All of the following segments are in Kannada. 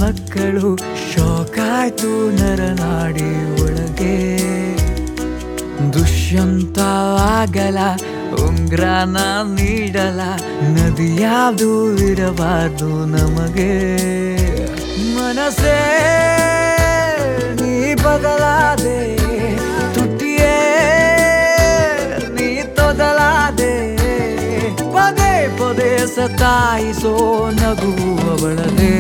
ನಕ್ಕಳು ಶಾಕಾಯ್ತು ನರನಾಡಿ ಒಳಗೆ ದುಷ್ಯಂತ ಆಗಲ ಉಂಗ್ರಾನ ನೀಡಲ ನದಿ ಯಾವುದು ಇರಬಾರ್ದು ನಮಗೆ ಮನಸ್ಸೇ ನೀ ಬದಲಾದೆ ತುಟಿಯೇ ನೀ ತೊದಲಾದೆ ಪದೇ ಪದೇ ಸತಾಯಿಸೋ ನಗುವವಳದೆ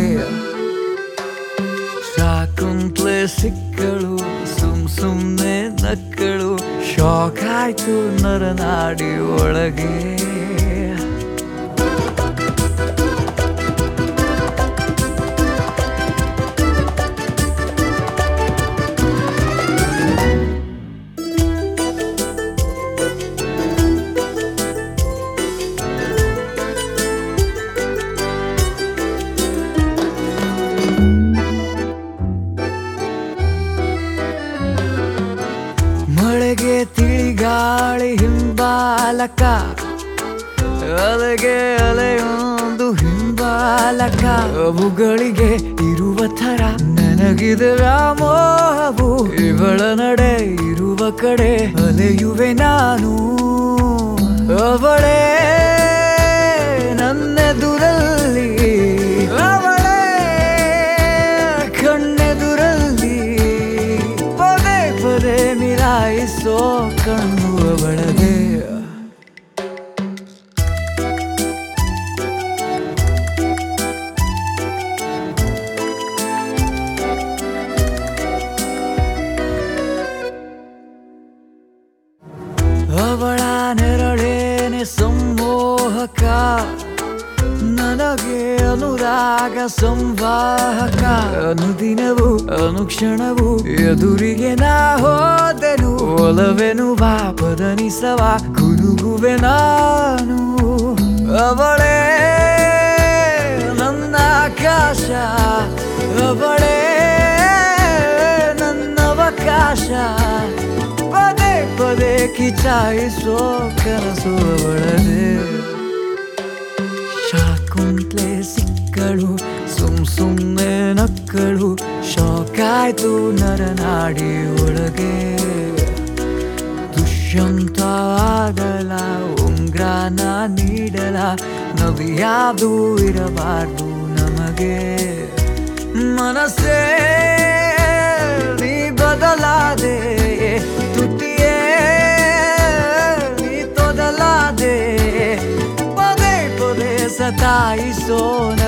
ಶಾಕುಂತ್ಲೆ ಸಿಕ್ಕಳು ಸುಮ್ ಸುಮ್ನೆ ನಕ್ಕಳು ಶಾಕ್ ಆಯ್ತು ನರನಾಡಿ ಒಳಗೆ ಮಳೆಗೆ ತಿಳಿಗಾಳಿ ಹಿಂಬಾಲಕ ಅಲೆಗೆ ಅಲೆಯೊಂದು ಹಿಂಬಾಲಕ ಅವುಗಳಿಗೆ ಇರುವ ಥರ ನನಗಿದೆ ವ್ಯಾಮೋಹವು ಇವಳ ನಡೆ ಇರುವ ಕಡೆ ಅಲೆಯುವೆ ನಾನು ಅವಳೇ ನನ್ನೆದುರಲ್ಲಿ ಅವಳೇ ಕಣ್ಣೆದುರಲ್ಲಿ ಪದೇ ಪದೇ ಮಿಲಾಯಿಸೋ ಕಣ್ಣು ಅವಳದೇ ಅವಳ ನೆರಳೇನೆ ಸಂಮೋಹಕ ನನಗೆ ಅನುರಾಗ ಸಂವಾಹಕ ಅನುದಿನವು ಅನುಕ್ಷಣವು ಎದುರಿಗೆ ನಾ ಹೋದೆನು ಒಲವೆನು ವಾಪದನಿಸವ ಕುರುಗುವೆ ನಾನು ಅವಳೇ ನನ್ನ ಆಕಾಶ ಅವಳೇ ನನ್ನ ಅವಕಾಶ ಪದೇ ಪದೇ ಕಿಚಾಯಿಸೋ ಕನಸು ಅವಳದೇ ಶಾಕುಂತ್ಲೆ ಸಿಕ್ಕಳು ಸುಮ್ ಸುಮ್ನೆ ನಕ್ಕಳು ಶಾಕಾಯ್ತು ನರನಾಡಿ ಒಳಗೆ ದುಷ್ಯಂತ ಆಗಲ ಉಂಗ್ರಾನ ನೀಡಲ ನದಿ ಯಾವುದು ಇರಬಾರ್ದು ನಮಗೆ ಮನಸ್ಸೇ ನೀ ಬದಲಾದೆ ತುಟಿಯೇ ನೀ ತೊದಲಾದೆ ಪದೇ ಪದೇ ಸತಾಯಿಸೋ